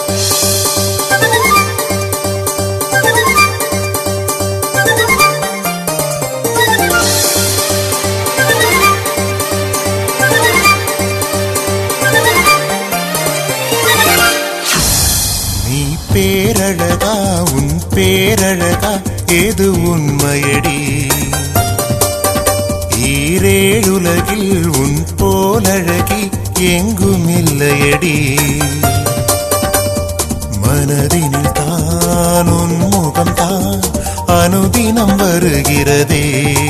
நீ பேரழகா உன் பேரழகா ஏது உண்மையடி ஈரேழுலகில் உன் போலழகி எங்கும் இல்லையடி மனதினில் தான் உன் முகம்தான் அனுதினம் வருகிறதே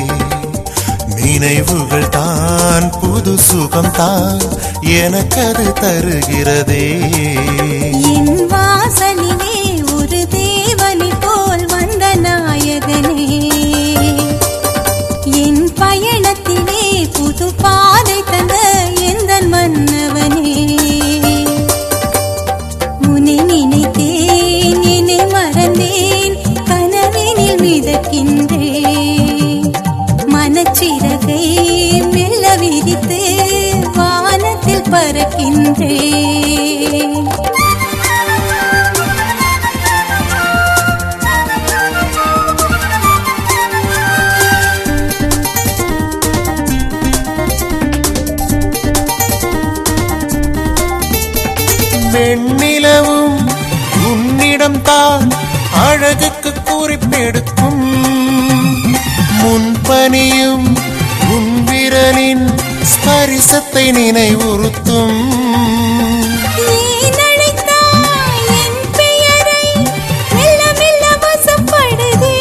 நினைவுகள் தான் புது சுகம்தான் எனக்கது தருகிறதே என் வாசலிலே ஒரு தேவனை போல் வந்த நாயகனே என் பயணத்திலே புது பாதை தந்த எந்த மன்னவனே உன்னை நினைத்தேன் என்னை மறந்தேன் கனவினில் மிதக்கின்றேன் மனச்சிறகை மெல்ல விரித்து வானத்தில் பறக்கின்றேன் வெண்ணிலவும் உன்னிடம் தான் அழகுக்கு குறிப்பெடுக்கும் முன்பனியும் உன் விரலின் ஸ்பரிசத்தை நினைவுறுத்தும் நீ நினைத்தாய் என் பெயரை மெல்ல மெல்ல வசப்படுதே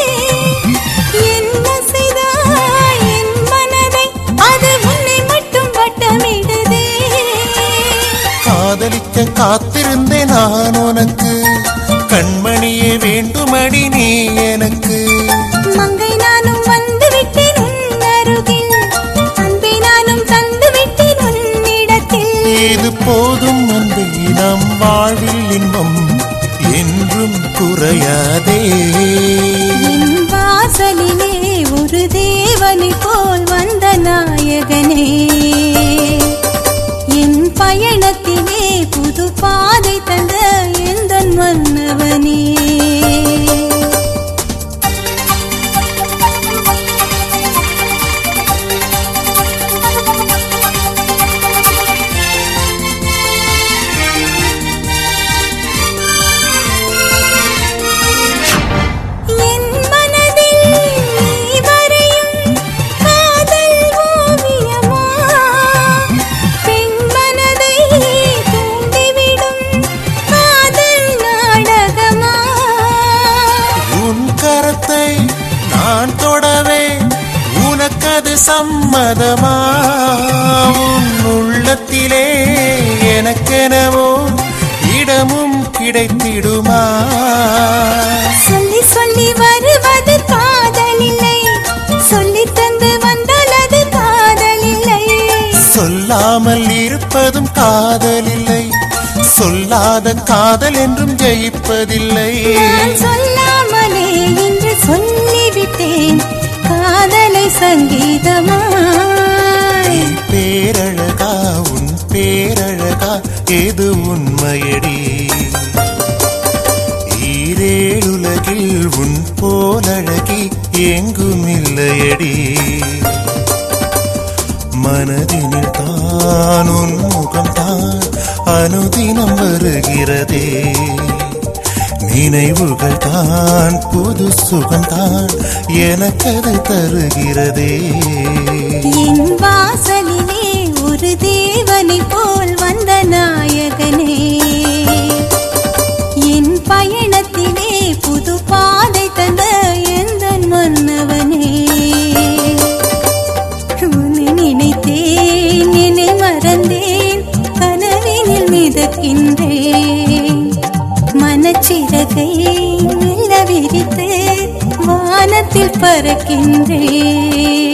என்ன செய்தாய் என் மனதை அது உன்னை மட்டும் வட்டமிடுதே காதலிக்க காத்திருந்தேன் நான் உனக்கு கண்மணியே வேண்டுமடி நீ எனக்கு மங்கை நானும் வந்து விட்டேன் உன் அருகில் அன்பை நானும் தந்து விட்டேன் உன்னிடத்தில் இது போதும் அன்பே நம் வாழ்வில் இன்பம் என்றும் குறையாதே என் வாசலிலே ஒரு தேவனை போல் வந்த நாயகனே என் பயணத்திலே புது பாதை தந்த எந்த மன்னவனே என் மனதில் நீ வரையும் காதல் ஓவியமா பெண் மனதை தூண்டிவிடும் காதல் நாடகமா உன் கரத்தை நான் தொடவே உனக்கது சம்மதமா உன் உள்ளத்திலே எனக்கெனவோ இடமும் கிடைத்திடுமா சொல்லி சொல்லி வருவது காதலில்லை சொல்லி தந்து வந்தால் அது காதலில்லை சொல்லாமல் இருப்பதும் காதலில்லை சொல்லாத காதல் என்றும் ஜெயிப்பதில்லை நான் சொல்லாமலே இன்று சொல்லிவிட்டேன் காதலை சங்கீதமாய் நீ பேரழகா உன் பேரழகா ஏது உண்மையடி ஈரேழுலகில் உன் போலழகி எங்கும் இல்லையடி மனதினில் தான் உன் முகம்தான் அனுதினம் வருகிறதே நினைவுகள் தான் புது சுகம்தான் எனக்கது தருகிறதே என் வாசலிலே ஒரு தேவனை போல் வந்த நாயகனே என் பயணத்திலே புது பாதை தந்த எந்த மன்னவனே உன்னை நினைத்தேன் என்னை மறந்தேன் கனவினில் மிதக்கின்றேன் மனச்சிறகை மெல்ல விரித்து வானத்தில் பறக்கின்றேன்